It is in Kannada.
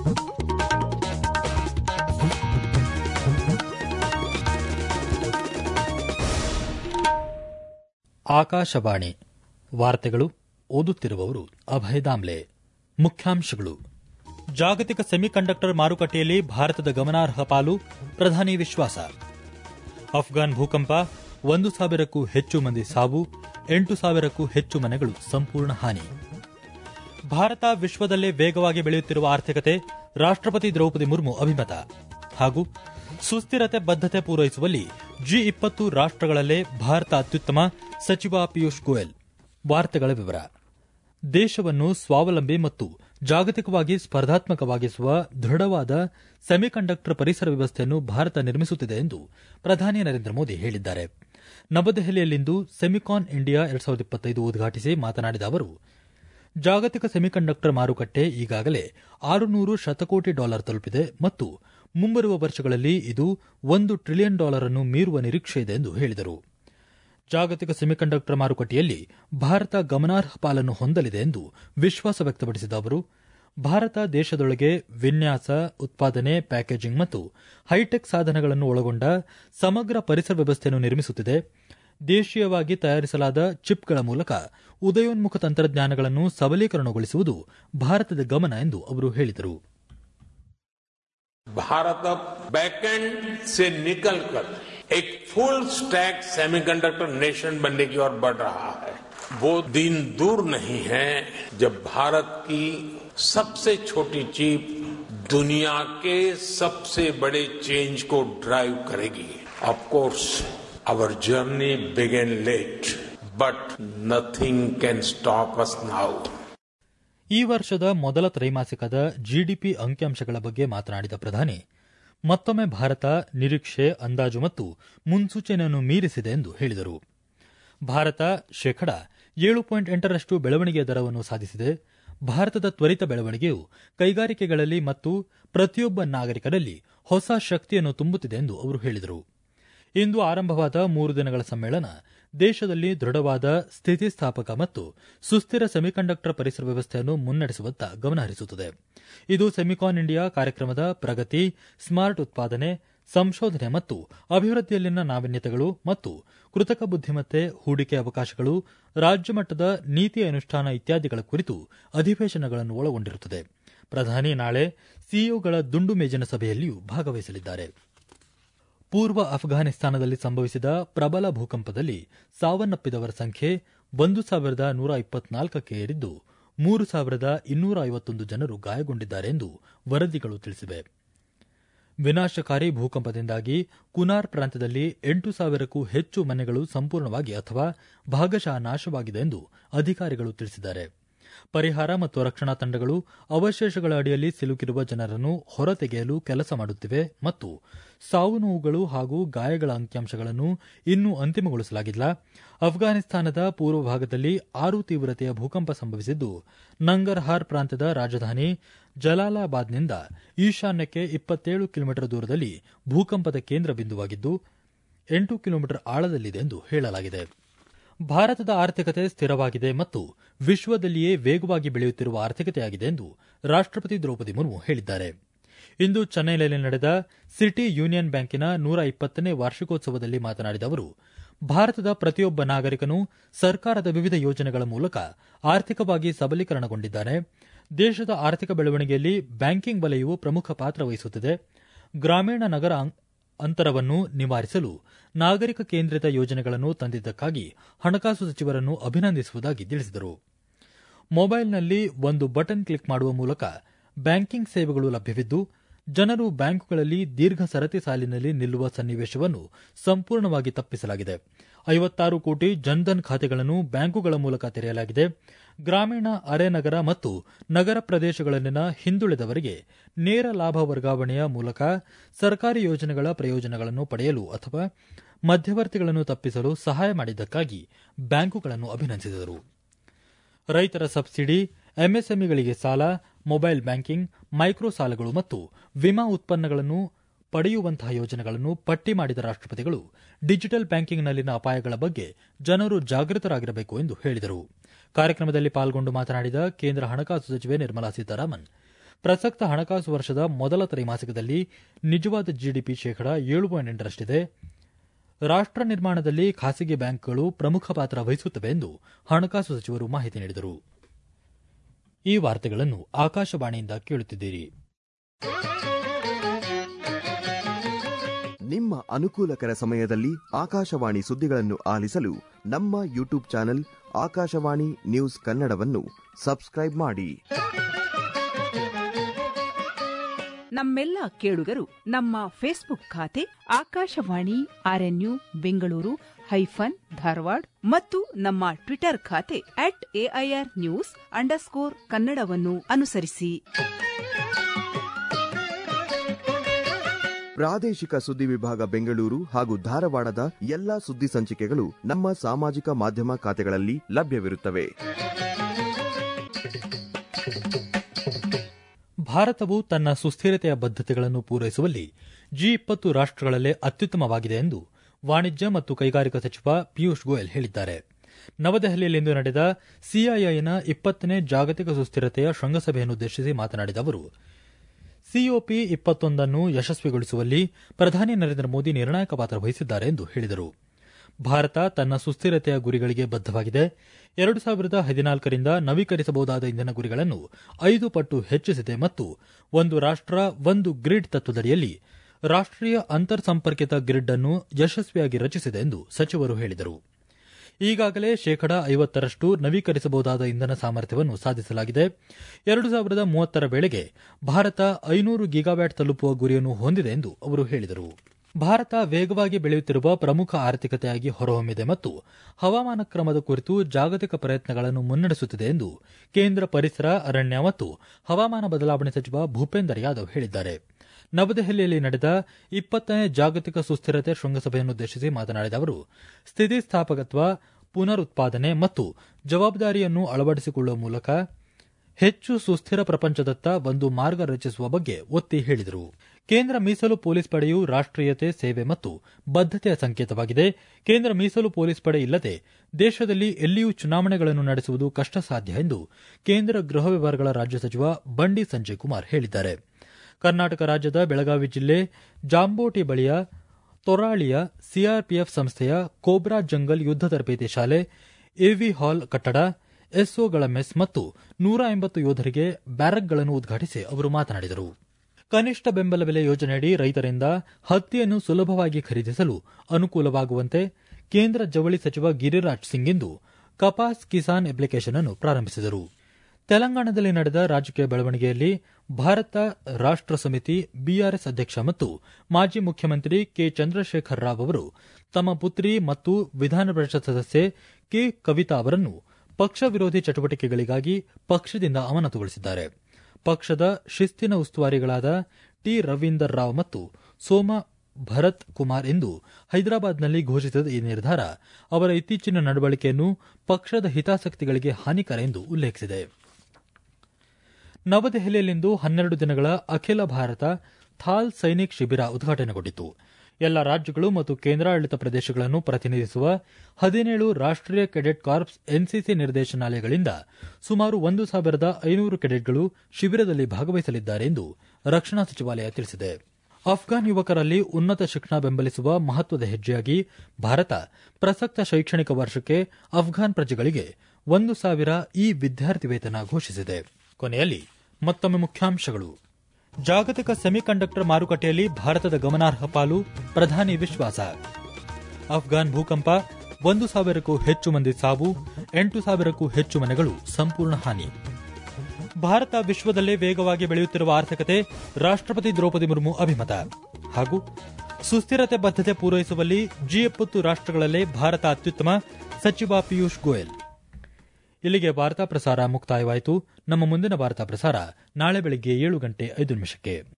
ಆಕಾಶವಾಣಿ ವಾರ್ತೆಗಳು ಓದುತ್ತಿರುವವರು ಅಭಯ ದಾಮ್ಲೆ ಮುಖ್ಯಾಂಶಗಳು ಜಾಗತಿಕ ಸೆಮಿಕಂಡಕ್ಟರ್ ಮಾರುಕಟ್ಟೆಯಲ್ಲಿ ಭಾರತದ ಗಮನಾರ್ಹ ಪಾಲು ಪ್ರಧಾನಿ ವಿಶ್ವಾಸ ಅಫ್ಘಾನ್ ಭೂಕಂಪ ಒಂದು ಸಾವಿರಕ್ಕೂ ಹೆಚ್ಚು ಮಂದಿ ಸಾವು ಎಂಟು ಸಾವಿರಕ್ಕೂ ಹೆಚ್ಚು ಮನೆಗಳು ಸಂಪೂರ್ಣ ಹಾನಿ ಭಾರತ ವಿಶ್ವದಲ್ಲೇ ವೇಗವಾಗಿ ಬೆಳೆಯುತ್ತಿರುವ ಆರ್ಥಿಕತೆ ರಾಷ್ಟಪತಿ ದ್ರೌಪದಿ ಮುರ್ಮು ಅಭಿಮತ ಹಾಗೂ ಸುಸ್ಥಿರತೆ ಬದ್ದತೆ ಪೂರೈಸುವಲ್ಲಿ ಜಿ ಇಪ್ಪತ್ತು ರಾಷ್ಟಗಳಲ್ಲೇ ಭಾರತ ಅತ್ಯುತ್ತಮ ಸಚಿವ ಪಿಯೂಷ್ ಗೋಯಲ್ ವಾರ್ತೆಗಳ ವಿವರ ದೇಶವನ್ನು ಸ್ವಾವಲಂಬಿ ಮತ್ತು ಜಾಗತಿಕವಾಗಿ ಸ್ಪರ್ಧಾತ್ಮಕವಾಗಿಸುವ ದೃಢವಾದ ಸೆಮಿಕಂಡಕ್ಟರ್ ಪರಿಸರ ವ್ಯವಸ್ಥೆಯನ್ನು ಭಾರತ ನಿರ್ಮಿಸುತ್ತಿದೆ ಎಂದು ಪ್ರಧಾನಿ ನರೇಂದ್ರ ಮೋದಿ ಹೇಳಿದ್ದಾರೆ ನವದೆಹಲಿಯಲ್ಲಿಂದು ಸೆಮಿಕಾನ್ ಇಂಡಿಯಾ ಎರಡ್ ಸಾವಿರದ ಇಪ್ಪತ್ತೈದು ಉದ್ಘಾಟಿಸಿ ಮಾತನಾಡಿದ ಅವರು ಜಾಗತಿಕ ಸೆಮಿಕಂಡಕ್ಟರ್ ಮಾರುಕಟ್ಟೆ ಈಗಾಗಲೇ ಆರುನೂರು ಶತಕೋಟಿ ಡಾಲರ್ ತಲುಪಿದೆ ಮತ್ತು ಮುಂಬರುವ ವರ್ಷಗಳಲ್ಲಿ ಇದು ಒಂದು ಟ್ರಿಲಿಯನ್ ಡಾಲರ್ ಅನ್ನು ಮೀರುವ ನಿರೀಕ್ಷೆ ಇದೆ ಎಂದು ಹೇಳಿದರು ಜಾಗತಿಕ ಸೆಮಿಕಂಡಕ್ಟರ್ ಮಾರುಕಟ್ಟೆಯಲ್ಲಿ ಭಾರತ ಗಮನಾರ್ಹ ಪಾಲನ್ನು ಹೊಂದಲಿದೆ ಎಂದು ವಿಶ್ವಾಸ ವ್ಯಕ್ತಪಡಿಸಿದ ಅವರು ಭಾರತ ದೇಶದೊಳಗೆ ವಿನ್ಯಾಸ ಉತ್ಪಾದನೆ ಪ್ಯಾಕೇಜಿಂಗ್ ಮತ್ತು ಹೈಟೆಕ್ ಸಾಧನಗಳನ್ನು ಒಳಗೊಂಡ ಸಮಗ್ರ ಪರಿಸರ ವ್ಯವಸ್ಥೆಯನ್ನು ನಿರ್ಮಿಸುತ್ತಿದೆ ದೇಶೀಯವಾಗಿ ತಯಾರಿಸಲಾದ ಚಿಪ್ಗಳ ಮೂಲಕ ಉದಯೋನ್ಮುಖ ತಂತ್ರಜ್ಞಾನಗಳನ್ನು ಸಬಲೀಕರಣಗೊಳಿಸುವುದು ಭಾರತದ ಗಮನ ಎಂದು ಅವರು ಹೇಳಿದರು भारत अब बैकएंड से निकलकर एक फुल स्टैक सेमीकंडक्टर नेशन बनने की ओर बढ़ रहा है वो दिन दूर नहीं है जब भारत की सबसे छोटी चीप दुनिया के सबसे बड़े चेंज को ड्राइव करेगी of course our journey began late but nothing can stop us now ಈ ವರ್ಷದ ಮೊದಲ ತ್ರೈಮಾಸಿಕದ ಜಿಡಿಪಿ ಅಂಕಿಅಂಶಗಳ ಬಗ್ಗೆ ಮಾತನಾಡಿದ ಪ್ರಧಾನಿ ಮತ್ತೊಮ್ಮೆ ಭಾರತ ನಿರೀಕ್ಷೆ ಅಂದಾಜು ಮತ್ತು ಮುನ್ಸೂಚನೆಯನ್ನು ಮೀರಿಸಿದೆ ಎಂದು ಹೇಳಿದರು ಭಾರತ ಶೇಕಡ ಏಳು ಪಾಯಿಂಟ್ ಎಂಟರಷ್ಟು ಬೆಳವಣಿಗೆಯ ದರವನ್ನು ಸಾಧಿಸಿದೆ ಭಾರತದ ತ್ವರಿತ ಬೆಳವಣಿಗೆಯು ಕೈಗಾರಿಕೆಗಳಲ್ಲಿ ಮತ್ತು ಪ್ರತಿಯೊಬ್ಬ ನಾಗರಿಕರಲ್ಲಿ ಹೊಸ ಶಕ್ತಿಯನ್ನು ತುಂಬುತ್ತಿದೆ ಎಂದು ಅವರು ಹೇಳಿದರು ಇಂದು ಆರಂಭವಾದ ಮೂರು ದಿನಗಳ ಸಮ್ಮೇಳನ ದೇಶದಲ್ಲಿ ದೃಢವಾದ ಸ್ಥಿತಿಸ್ಥಾಪಕ ಮತ್ತು ಸುಸ್ಥಿರ ಸೆಮಿಕಂಡಕ್ಟರ್ ಪರಿಸರ ವ್ಯವಸ್ಥೆಯನ್ನು ಮುನ್ನಡೆಸುವತ್ತ ಗಮನಹರಿಸುತ್ತದೆ ಇದು ಸೆಮಿಕಾನ್ ಇಂಡಿಯಾ ಕಾರ್ಯಕ್ರಮದ ಪ್ರಗತಿ ಸ್ಮಾರ್ಟ್ ಉತ್ಪಾದನೆ ಸಂಶೋಧನೆ ಮತ್ತು ಅಭಿವೃದ್ಧಿಯಲ್ಲಿನ ನಾವೀನ್ಯತೆಗಳು ಮತ್ತು ಕೃತಕ ಬುದ್ದಿಮತ್ತೆ ಹೂಡಿಕೆ ಅವಕಾಶಗಳು ರಾಜ್ಯ ಮಟ್ಟದ ನೀತಿ ಅನುಷ್ಠಾನ ಇತ್ಯಾದಿಗಳ ಕುರಿತು ಅಧಿವೇಶನಗಳನ್ನು ಒಳಗೊಂಡಿರುತ್ತದೆ ಪ್ರಧಾನಿ ನಾಳೆ ಸಿಇಒಗಳ ದುಂಡು ಮೇಜಿನ ಸಭೆಯಲ್ಲಿಯೂ ಭಾಗವಹಿಸಲಿದ್ದಾರೆ ಪೂರ್ವ ಅಫ್ಘಾನಿಸ್ತಾನದಲ್ಲಿ ಸಂಭವಿಸಿದ ಪ್ರಬಲ ಭೂಕಂಪದಲ್ಲಿ ಸಾವನ್ನಪ್ಪಿದವರ ಸಂಖ್ಯೆ ಒಂದು ಸಾವಿರದ ನೂರ ಇಪ್ಪತ್ನಾಲ್ಕಕ್ಕೆ ಏರಿದ್ದು ಮೂರು ಸಾವಿರದ ಇನ್ನೂರ ಐವತ್ತೊಂದು ಜನರು ಗಾಯಗೊಂಡಿದ್ದಾರೆ ಎಂದು ವರದಿಗಳು ತಿಳಿಸಿವೆ ವಿನಾಶಕಾರಿ ಭೂಕಂಪದಿಂದಾಗಿ ಕುನಾರ್ ಪ್ರಾಂತ್ಯದಲ್ಲಿ ಎಂಟು ಸಾವಿರಕ್ಕೂ ಹೆಚ್ಚು ಮನೆಗಳು ಸಂಪೂರ್ಣವಾಗಿ ಅಥವಾ ಭಾಗಶಃ ನಾಶವಾಗಿದೆ ಎಂದು ಅಧಿಕಾರಿಗಳು ತಿಳಿಸಿದ್ದಾರೆ ಪರಿಹಾರ ಮತ್ತು ರಕ್ಷಣಾ ತಂಡಗಳು ಅವಶೇಷಗಳ ಅಡಿಯಲ್ಲಿ ಸಿಲುಕಿರುವ ಜನರನ್ನು ಹೊರತೆಗೆಯಲು ಕೆಲಸ ಮಾಡುತ್ತಿವೆ ಮತ್ತು ಸಾವು ನೋವುಗಳು ಹಾಗೂ ಗಾಯಗಳ ಅಂಕಿಅಂಶಗಳನ್ನು ಇನ್ನೂ ಅಂತಿಮಗೊಳಿಸಲಾಗಿಲ್ಲ ಅಫ್ಘಾನಿಸ್ತಾನದ ಪೂರ್ವ ಭಾಗದಲ್ಲಿ ಆರು ತೀವ್ರತೆಯ ಭೂಕಂಪ ಸಂಭವಿಸಿದ್ದು ನಂಗರ್ಹಾರ್ ಪ್ರಾಂತ್ಯದ ರಾಜಧಾನಿ ಜಲಾಲಾಬಾದ್ನಿಂದ ಈಶಾನ್ಯಕ್ಕೆ ಇಪ್ಪತ್ತೇಳು ಕಿಲೋಮೀಟರ್ ದೂರದಲ್ಲಿ ಭೂಕಂಪದ ಕೇಂದ್ರ ಬಿಂದುವಾಗಿದ್ದು ಎಂಟು ಕಿಲೋಮೀಟರ್ ಆಳದಲ್ಲಿದೆ ಎಂದು ಹೇಳಲಾಗಿದೆ ಭಾರತದ ಆರ್ಥಿಕತೆ ಸ್ಥಿರವಾಗಿದೆ ಮತ್ತು ವಿಶ್ವದಲ್ಲಿಯೇ ವೇಗವಾಗಿ ಬೆಳೆಯುತ್ತಿರುವ ಆರ್ಥಿಕತೆಯಾಗಿದೆ ಎಂದು ರಾಷ್ಟಪತಿ ದ್ರೌಪದಿ ಮುರ್ಮು ಹೇಳಿದ್ದಾರೆ ಇಂದು ಚೆನ್ನೈನಲ್ಲಿ ನಡೆದ ಸಿಟಿ ಯೂನಿಯನ್ ಬ್ಯಾಂಕಿನ ನೂರ ಇಪ್ಪತ್ತನೇ ವಾರ್ಷಿಕೋತ್ಸವದಲ್ಲಿ ಮಾತನಾಡಿದ ಅವರು ಭಾರತದ ಪ್ರತಿಯೊಬ್ಬ ನಾಗರಿಕನು ಸರ್ಕಾರದ ವಿವಿಧ ಯೋಜನೆಗಳ ಮೂಲಕ ಆರ್ಥಿಕವಾಗಿ ಸಬಲೀಕರಣಗೊಂಡಿದ್ದಾನೆ ದೇಶದ ಆರ್ಥಿಕ ಬೆಳವಣಿಗೆಯಲ್ಲಿ ಬ್ಯಾಂಕಿಂಗ್ ವಲಯವು ಪ್ರಮುಖ ಪಾತ್ರ ವಹಿಸುತ್ತಿದೆ ಗ್ರಾಮೀಣ ನಗರ ಅಂತರವನ್ನು ನಿವಾರಿಸಲು ನಾಗರಿಕ ಕೇಂದ್ರಿತ ಯೋಜನೆಗಳನ್ನು ತಂದಿದ್ದಕ್ಕಾಗಿ ಹಣಕಾಸು ಸಚಿವರನ್ನು ಅಭಿನಂದಿಸುವುದಾಗಿ ತಿಳಿಸಿದರು ಮೊಬೈಲ್ನಲ್ಲಿ ಒಂದು ಬಟನ್ ಕ್ಲಿಕ್ ಮಾಡುವ ಮೂಲಕ ಬ್ಯಾಂಕಿಂಗ್ ಸೇವೆಗಳು ಲಭ್ಯವಿದ್ದು ಜನರು ಬ್ಯಾಂಕುಗಳಲ್ಲಿ ದೀರ್ಘ ಸರತಿ ಸಾಲಿನಲ್ಲಿ ನಿಲ್ಲುವ ಸನ್ನಿವೇಶವನ್ನು ಸಂಪೂರ್ಣವಾಗಿ ತಪ್ಪಿಸಲಾಗಿದೆ ಐವತ್ತಾರು ಕೋಟಿ ಜನ್ಧನ್ ಖಾತೆಗಳನ್ನು ಬ್ಯಾಂಕುಗಳ ಮೂಲಕ ತೆರೆಯಲಾಗಿದೆ ಗ್ರಾಮೀಣ ಅರೆನಗರ ಮತ್ತು ನಗರ ಪ್ರದೇಶಗಳಲ್ಲಿನ ಹಿಂದುಳಿದವರಿಗೆ ನೇರ ಲಾಭ ವರ್ಗಾವಣೆಯ ಮೂಲಕ ಸರ್ಕಾರಿ ಯೋಜನೆಗಳ ಪ್ರಯೋಜನಗಳನ್ನು ಪಡೆಯಲು ಅಥವಾ ಮಧ್ಯವರ್ತಿಗಳನ್ನು ತಪ್ಪಿಸಲು ಸಹಾಯ ಮಾಡಿದ್ದಕ್ಕಾಗಿ ಬ್ಯಾಂಕುಗಳನ್ನು ಅಭಿನಂದಿಸಿದರು ರೈತರ ಸಬ್ಸಿಡಿ ಎಂಎಸ್ಎಂಇಗಳಿಗೆ ಸಾಲ ಮೊಬೈಲ್ ಬ್ಯಾಂಕಿಂಗ್ ಮೈಕ್ರೋ ಸಾಲಗಳು ಮತ್ತು ವಿಮಾ ಉತ್ಪನ್ನಗಳನ್ನು ಪಡೆಯುವಂತಹ ಯೋಜನೆಗಳನ್ನು ಪಟ್ಟಿ ಮಾಡಿದ ರಾಷ್ಟಪತಿಗಳು ಡಿಜಿಟಲ್ ಬ್ಯಾಂಕಿಂಗ್ನಲ್ಲಿನ ಅಪಾಯಗಳ ಬಗ್ಗೆ ಜನರು ಜಾಗೃತರಾಗಿರಬೇಕು ಎಂದು ಹೇಳಿದರು ಕಾರ್ಯಕ್ರಮದಲ್ಲಿ ಪಾಲ್ಗೊಂಡು ಮಾತನಾಡಿದ ಕೇಂದ್ರ ಹಣಕಾಸು ಸಚಿವೆ ನಿರ್ಮಲಾ ಸೀತಾರಾಮನ್ ಪ್ರಸಕ್ತ ಹಣಕಾಸು ವರ್ಷದ ಮೊದಲ ತ್ರೈಮಾಸಿಕದಲ್ಲಿ ನಿಜವಾದ ಜಿಡಿಪಿ ಶೇಕಡ ಏಳು ಪಾಯಿಂಟ್ ಎಂಟರಷ್ಟಿದೆ ರಾಷ್ಟ ನಿರ್ಮಾಣದಲ್ಲಿ ಖಾಸಗಿ ಬ್ಯಾಂಕ್ಗಳು ಪ್ರಮುಖ ಪಾತ್ರ ವಹಿಸುತ್ತವೆ ಎಂದು ಹಣಕಾಸು ಸಚಿವರು ಮಾಹಿತಿ ನೀಡಿದರು ಈ ವಾರ್ತೆಗಳನ್ನು ಆಕಾಶವಾಣಿಯಿಂದ ಕೇಳುತ್ತಿದ್ದೀರಿ ನಿಮ್ಮ ಅನುಕೂಲಕರ ಸಮಯದಲ್ಲಿ ಆಕಾಶವಾಣಿ ಸುದ್ದಿಗಳನ್ನು ಆಲಿಸಲು ನಮ್ಮ ಯೂಟ್ಯೂಬ್ ಚಾನೆಲ್ ಆಕಾಶವಾಣಿ ನ್ಯೂಸ್ ಕನ್ನಡವನ್ನು ಸಬ್ಸ್ಕ್ರೈಬ್ ಮಾಡಿ ನಮ್ಮೆಲ್ಲ ಕೇಳುಗರು ನಮ್ಮ ಫೇಸ್ಬುಕ್ ಖಾತೆ ಆಕಾಶವಾಣಿ ಆರ್ಎನ್ಯು ಬೆಂಗಳೂರು ಹೈಫನ್ ಧಾರವಾಡ ಮತ್ತು ನಮ್ಮ ಟ್ವಿಟರ್ ಖಾತೆ ಅಟ್ ಎಐಆರ್ ನ್ಯೂಸ್ ಅಂಡರ್ಸ್ಕೋರ್ ಕನ್ನಡವನ್ನು ಅನುಸರಿಸಿ ಪ್ರಾದೇಶಿಕ ಸುದ್ದಿ ವಿಭಾಗ ಬೆಂಗಳೂರು ಹಾಗೂ ಧಾರವಾಡದ ಎಲ್ಲಾ ಸುದ್ದಿ ಸಂಚಿಕೆಗಳು ನಮ್ಮ ಸಾಮಾಜಿಕ ಮಾಧ್ಯಮ ಖಾತೆಗಳಲ್ಲಿ ಲಭ್ಯವಿರುತ್ತವೆ ಭಾರತವು ತನ್ನ ಸುಸ್ಥಿರತೆಯ ಬದ್ಧತೆಗಳನ್ನು ಪೂರೈಸುವಲ್ಲಿ ಜಿ ಇಪ್ಪತ್ತು ರಾಷ್ಟಗಳಲ್ಲೇ ಅತ್ಯುತ್ತಮವಾಗಿದೆ ಎಂದು ವಾಣಿಜ್ಯ ಮತ್ತು ಕೈಗಾರಿಕಾ ಸಚಿವ ಪಿಯೂಷ್ ಗೋಯಲ್ ಹೇಳಿದ್ದಾರೆ ನವದೆಹಲಿಯಲ್ಲಿಂದು ನಡೆದ ಸಿಐಐನ ಇಪ್ಪತ್ತನೇ ಜಾಗತಿಕ ಸುಸ್ಥಿರತೆಯ ಶೃಂಗಸಭೆಯನ್ನುದ್ದೇಶಿಸಿ ಮಾತನಾಡಿದ ಅವರು ಸಿಒಪಿ ಇಪ್ಪತ್ತೊಂದನ್ನು ಯಶಸ್ವಿಗೊಳಿಸುವಲ್ಲಿ ಪ್ರಧಾನಿ ನರೇಂದ್ರ ಮೋದಿ ನಿರ್ಣಾಯಕ ಪಾತ್ರ ವಹಿಸಿದ್ದಾರೆ ಎಂದು ಹೇಳಿದರು ಭಾರತ ತನ್ನ ಸುಸ್ಥಿರತೆಯ ಗುರಿಗಳಿಗೆ ಬದ್ದವಾಗಿದೆ ಎರಡು ಸಾವಿರದ ಹದಿನಾಲ್ಕರಿಂದ ನವೀಕರಿಸಬಹುದಾದ ಇಂಧನ ಗುರಿಗಳನ್ನು ಐದು ಪಟ್ಟು ಹೆಚ್ಚಿಸಿದೆ ಮತ್ತು ಒಂದು ರಾಷ್ಟ ಒಂದು ಗ್ರಿಡ್ ತತ್ವದಡಿಯಲ್ಲಿ ರಾಷ್ಟೀಯ ಅಂತರ್ ಸಂಪರ್ಕಿತ ಗ್ರಿಡ್ ಅನ್ನು ಯಶಸ್ವಿಯಾಗಿ ರಚಿಸಿದೆ ಎಂದು ಸಚಿವರು ಹೇಳಿದರು ಈಗಾಗಲೇ ಶೇಕಡ ಐವತ್ತರಷ್ಟು ನವೀಕರಿಸಬಹುದಾದ ಇಂಧನ ಸಾಮರ್ಥ್ಯವನ್ನು ಸಾಧಿಸಲಾಗಿದೆ ಎರಡು ಸಾವಿರದ ಮೂವತ್ತರ ವೇಳೆಗೆ ಭಾರತ ಐನೂರು ಗಿಗಾವ್ಯಾಟ್ ತಲುಪುವ ಗುರಿಯನ್ನು ಹೊಂದಿದೆ ಎಂದು ಅವರು ಹೇಳಿದರು ಭಾರತ ವೇಗವಾಗಿ ಬೆಳೆಯುತ್ತಿರುವ ಪ್ರಮುಖ ಆರ್ಥಿಕತೆಯಾಗಿ ಹೊರಹೊಮ್ಮಿದೆ ಮತ್ತು ಹವಾಮಾನ ಕ್ರಮದ ಕುರಿತು ಜಾಗತಿಕ ಪ್ರಯತ್ನಗಳನ್ನು ಮುನ್ನಡೆಸುತ್ತಿದೆ ಎಂದು ಕೇಂದ್ರ ಪರಿಸರ ಅರಣ್ಯ ಮತ್ತು ಹವಾಮಾನ ಬದಲಾವಣೆ ಸಚಿವ ಭೂಪೇಂದರ್ ಯಾದವ್ ಹೇಳಿದ್ದಾರೆ ನವದೆಹಲಿಯಲ್ಲಿ ನಡೆದ ಇಪ್ಪತ್ತನೇ ಜಾಗತಿಕ ಸುಸ್ಥಿರತೆ ಶೃಂಗಸಭೆಯನ್ನುದ್ದೇಶಿಸಿ ಮಾತನಾಡಿದ ಅವರು ಸ್ಥಿತಿಸ್ಥಾಪಕತ್ವ ಪುನರುತ್ಪಾದನೆ ಮತ್ತು ಜವಾಬ್ದಾರಿಯನ್ನು ಅಳವಡಿಸಿಕೊಳ್ಳುವ ಮೂಲಕ ಹೆಚ್ಚು ಸುಸ್ಥಿರ ಪ್ರಪಂಚದತ್ತ ಒಂದು ಮಾರ್ಗ ರಚಿಸುವ ಬಗ್ಗೆ ಒತ್ತಿ ಹೇಳಿದರು ಕೇಂದ್ರ ಮೀಸಲು ಪೊಲೀಸ್ ಪಡೆಯು ರಾಷ್ಟೀಯತೆ ಸೇವೆ ಮತ್ತು ಬದ್ದತೆಯ ಸಂಕೇತವಾಗಿದೆ ಕೇಂದ್ರ ಮೀಸಲು ಪೊಲೀಸ್ ಪಡೆ ಇಲ್ಲದೆ ದೇಶದಲ್ಲಿ ಎಲ್ಲಿಯೂ ಚುನಾವಣೆಗಳನ್ನು ನಡೆಸುವುದು ಕಷ್ಟ ಸಾಧ್ಯ ಎಂದು ಕೇಂದ್ರ ಗೃಹ ವ್ಯವಹಾರಗಳ ರಾಜ್ಯ ಸಚಿವ ಬಂಡಿ ಸಂಜಯ್ ಕುಮಾರ್ ಹೇಳಿದ್ದಾರೆ ಕರ್ನಾಟಕ ರಾಜ್ಯದ ಬೆಳಗಾವಿ ಜಿಲ್ಲೆ ಜಾಂಬೋಟಿ ಬಳಿಯ ತೊರಾಳಿಯ ಸಿಆರ್ಪಿಎಫ್ ಸಂಸ್ಥೆಯ ಕೋಬ್ರಾ ಜಂಗಲ್ ಯುದ್ದ ತರಬೇತಿ ಶಾಲೆ ಎವಿ ಹಾಲ್ ಕಟ್ಟಡ ಎಸ್ಒಗಳ ಮೆಸ್ ಮತ್ತು ನೂರ ಎಂಬತ್ತು ಯೋಧರಿಗೆ ಬ್ಯಾರಕ್ಗಳನ್ನು ಉದ್ಘಾಟಿಸಿ ಅವರು ಮಾತನಾಡಿದರು ಕನಿಷ್ಠ ಬೆಂಬಲ ಬೆಲೆ ಯೋಜನೆಯಡಿ ರೈತರಿಂದ ಹತ್ತಿಯನ್ನು ಸುಲಭವಾಗಿ ಖರೀದಿಸಲು ಅನುಕೂಲವಾಗುವಂತೆ ಕೇಂದ್ರ ಜವಳಿ ಸಚಿವ ಗಿರಿರಾಜ್ ಸಿಂಗ್ ಇಂದು ಕಪಾಸ್ ಕಿಸಾನ್ ಅಪ್ಲಿಕೇಶನ್ ಅನ್ನು ಪ್ರಾರಂಭಿಸಿದರು ತೆಲಂಗಾಣದಲ್ಲಿ ನಡೆದ ರಾಜಕೀಯ ಬೆಳವಣಿಗೆಯಲ್ಲಿ ಭಾರತ ರಾಷ್ಟ ಸಮಿತಿ ಬಿಆರ್ಎಸ್ ಅಧ್ಯಕ್ಷ ಮತ್ತು ಮಾಜಿ ಮುಖ್ಯಮಂತ್ರಿ ಕೆ ಚಂದ್ರಶೇಖರ್ ರಾವ್ ಅವರು ತಮ್ಮ ಪುತ್ರಿ ಮತ್ತು ವಿಧಾನ ಪರಿಷತ್ ಸದಸ್ಯೆ ಕೆ ಕವಿತಾ ಅವರನ್ನು ಪಕ್ಷ ವಿರೋಧಿ ಚಟುವಟಿಕೆಗಳಿಗಾಗಿ ಪಕ್ಷದಿಂದ ಅಮಾನತುಗೊಳಿಸಿದ್ದಾರೆ ಪಕ್ಷದ ಶಿಸ್ತಿನ ಉಸ್ತುವಾರಿಗಳಾದ ಟಿ ರವೀಂದರ್ ರಾವ್ ಮತ್ತು ಸೋಮ ಭರತ್ ಕುಮಾರ್ ಎಂದು ಹೈದರಾಬಾದ್ನಲ್ಲಿ ಘೋಷಿಸಿದ ಈ ನಿರ್ಧಾರ ಅವರ ಇತ್ತೀಚಿನ ನಡವಳಿಕೆಯನ್ನು ಪಕ್ಷದ ಹಿತಾಸಕ್ತಿಗಳಿಗೆ ಹಾನಿಕರ ಎಂದು ಉಲ್ಲೇಖಿಸಿದೆ ನವದೆಹಲಿಯಲ್ಲಿಂದು ಹನ್ನೆರಡು ದಿನಗಳ ಅಖಿಲ ಭಾರತ ಥಾಲ್ ಸೈನಿಕ್ ಶಿಬಿರ ಉದ್ಘಾಟನೆಗೊಂಡಿತು ಎಲ್ಲ ರಾಜ್ಯಗಳು ಮತ್ತು ಕೇಂದ್ರಾಡಳಿತ ಪ್ರದೇಶಗಳನ್ನು ಪ್ರತಿನಿಧಿಸುವ ಹದಿನೇಳು ರಾಷ್ಟೀಯ ಕೆಡೆಟ್ ಕಾರ್ಪ್ಸ್ ಎನ್ಸಿಸಿ ನಿರ್ದೇಶನಾಲಯಗಳಿಂದ ಸುಮಾರು ಒಂದು ಸಾವಿರದ ಐನೂರು ಕೆಡೆಟ್ಗಳು ಶಿಬಿರದಲ್ಲಿ ಭಾಗವಹಿಸಲಿದ್ದಾರೆ ಎಂದು ರಕ್ಷಣಾ ಸಚಿವಾಲಯ ತಿಳಿಸಿದೆ ಅಫ್ಘಾನ್ ಯುವಕರಲ್ಲಿ ಉನ್ನತ ಶಿಕ್ಷಣ ಬೆಂಬಲಿಸುವ ಮಹತ್ವದ ಹೆಜ್ಜೆಯಾಗಿ ಭಾರತ ಪ್ರಸಕ್ತ ಶೈಕ್ಷಣಿಕ ವರ್ಷಕ್ಕೆ ಅಫ್ಘಾನ್ ಪ್ರಜೆಗಳಿಗೆ ಒಂದು ಸಾವಿರ ಇ ವಿದ್ಯಾರ್ಥಿ ವೇತನ ಘೋಷಿಸಿದೆ ಕೊನೆಯಲ್ಲಿ ಮತ್ತೊಮ್ಮೆ ಮುಖ್ಯಾಂಶಗಳು ಜಾಗತಿಕ ಸೆಮಿಕಂಡಕ್ಟರ್ ಮಾರುಕಟ್ಟೆಯಲ್ಲಿ ಭಾರತದ ಗಮನಾರ್ಹ ಪಾಲು ಪ್ರಧಾನಿ ವಿಶ್ವಾಸ ಅಫ್ಘಾನ್ ಭೂಕಂಪ ಒಂದು ಸಾವಿರಕ್ಕೂ ಹೆಚ್ಚು ಮಂದಿ ಸಾವು ಎಂಟು ಸಾವಿರಕ್ಕೂ ಹೆಚ್ಚು ಮನೆಗಳು ಸಂಪೂರ್ಣ ಹಾನಿ ಭಾರತ ವಿಶ್ವದಲ್ಲೇ ವೇಗವಾಗಿ ಬೆಳೆಯುತ್ತಿರುವ ಆರ್ಥಿಕತೆ ರಾಷ್ಟಪತಿ ದ್ರೌಪದಿ ಮುರ್ಮು ಅಭಿಮತ ಹಾಗೂ ಸುಸ್ಥಿರತೆ ಬದ್ಧತೆ ಪೂರೈಸುವಲ್ಲಿ ಜಿ ಎಪ್ಪತ್ತು ರಾಷ್ಟಗಳಲ್ಲೇ ಭಾರತ ಅತ್ಯುತ್ತಮ ಸಚಿವ ಪಿಯೂಷ್ ಗೋಯಲ್ ಇಲ್ಲಿಗೆ ವಾರ್ತಾ ಪ್ರಸಾರ ಮುಕ್ತಾಯವಾಯಿತು ನಮ್ಮ ಮುಂದಿನ ವಾರ್ತಾ ಪ್ರಸಾರ ನಾಳೆ ಬೆಳಗ್ಗೆ ಏಳು ಗಂಟೆ ಐದು ನಿಮಿಷಕ್ಕೆ